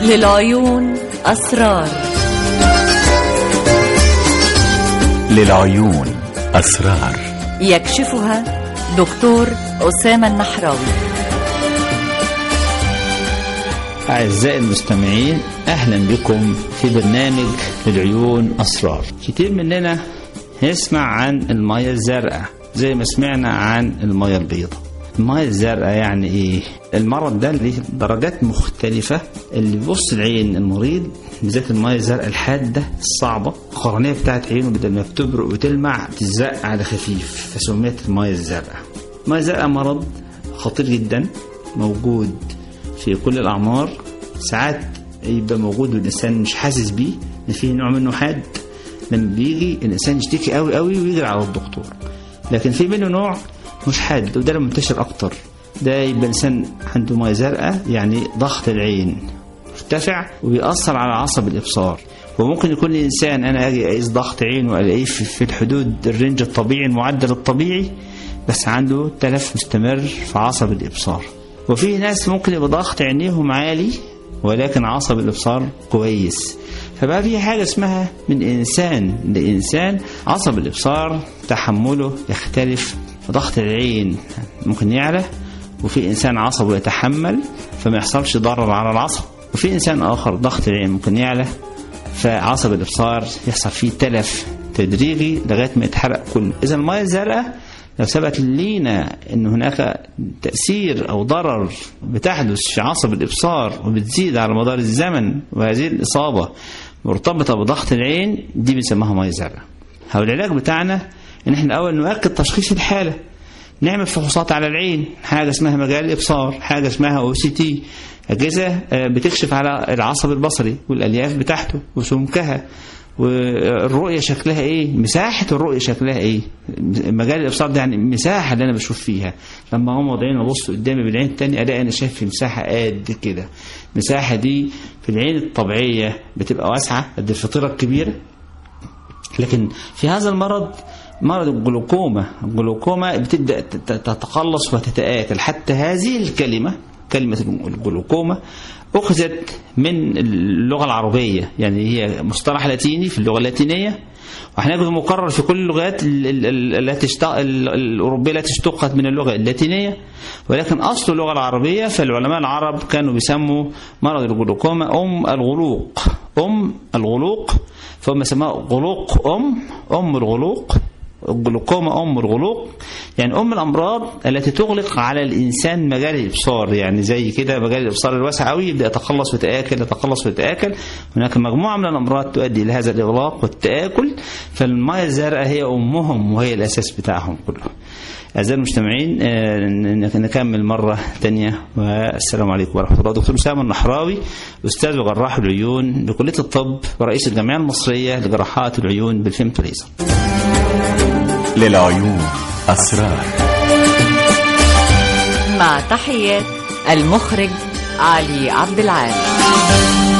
للعيون أسرار للعيون أسرار يكشفها دكتور أسامة النحراوي أعزائي المستمعين أهلا بكم في برنامج للعيون أسرار كتير مننا يسمع عن المية الزرقاء زي ما سمعنا عن المية البيضاء المية الزرقاء يعني إيه؟ المرض ده ليه درجات مختلفة اللي بيبص العين المريض بالذات المية الزرقاء الحادة الصعبة القرنية بتاعت عينه بدل ما بتبرق وتلمع تزق على خفيف فسميت المية الزرقاء المية الزرقاء مرض خطير جدا موجود في كل الأعمار ساعات يبقى موجود والإنسان مش حاسس بيه إن فيه نوع منه حاد لما بيجي الإنسان يشتكي قوي قوي ويجري على الدكتور لكن في منه نوع مش حاد وده اللي منتشر أكتر ده يبقى إنسان عنده مية زرقاء يعني ضغط العين مرتفع وبيأثر على عصب الإبصار وممكن يكون الإنسان أنا أجي أقيس ضغط عين وألاقيه في في الحدود الرينج الطبيعي المعدل الطبيعي بس عنده تلف مستمر في عصب الإبصار وفي ناس ممكن يبقى ضغط عينيهم عالي ولكن عصب الإبصار كويس فبقى في حاجة اسمها من إنسان لإنسان عصب الإبصار تحمله يختلف ضغط العين ممكن يعلى وفي إنسان عصبه يتحمل فما يحصلش ضرر على العصب وفي إنسان آخر ضغط العين ممكن يعلى فعصب الإبصار يحصل فيه تلف تدريجي لغاية ما يتحرق كله إذا المياه الزرقاء لو ثبت لينا ان هناك تاثير او ضرر بتحدث في عصب الابصار وبتزيد على مدار الزمن وهذه الاصابه مرتبطه بضغط العين دي بنسميها ميه زرقاء. هو العلاج بتاعنا ان احنا الاول نؤكد تشخيص الحاله نعمل فحوصات على العين حاجه اسمها مجال الابصار حاجه اسمها او سي تي اجهزه بتكشف على العصب البصري والالياف بتاعته وسمكها والرؤيه شكلها ايه مساحه الرؤيه شكلها ايه مجال الابصار ده يعني المساحه اللي انا بشوف فيها لما اغمض عيني وابص قدامي بالعين التانية الاقي انا شايف في مساحه قد كده المساحه دي في العين الطبيعيه بتبقى واسعه قد الفطيره الكبيره لكن في هذا المرض مرض الجلوكوما الجلوكوما بتبدا تتقلص وتتآكل حتى هذه الكلمه كلمه الجلوكوما أخذت من اللغة العربية يعني هي مصطلح لاتيني في اللغة اللاتينية وهنجد مكرر في كل اللغات التي الأوروبية التي اشتقت من اللغة اللاتينية ولكن أصل اللغة العربية فالعلماء العرب كانوا بيسموا مرض الجلوكوما أم الغلوق أم الغلوق فهم سموها غلوق أم أم الغلوق الجلوكوما أم الغلوق يعني أم الأمراض التي تغلق على الإنسان مجال الإبصار يعني زي كده مجال الإبصار الواسع قوي يبدأ يتقلص ويتآكل يتقلص ويتآكل هناك مجموعة من الأمراض تؤدي إلى هذا الإغلاق والتآكل فالمية الزرقاء هي أمهم وهي الأساس بتاعهم كله أعزائي المجتمعين نكمل مرة تانية والسلام عليكم ورحمة الله دكتور أسامة النحراوي أستاذ وجراح العيون بكلية الطب ورئيس الجمعية المصرية لجراحات العيون بالفيمتو ليزر للعيون أسرار مع تحيات المخرج علي عبد العال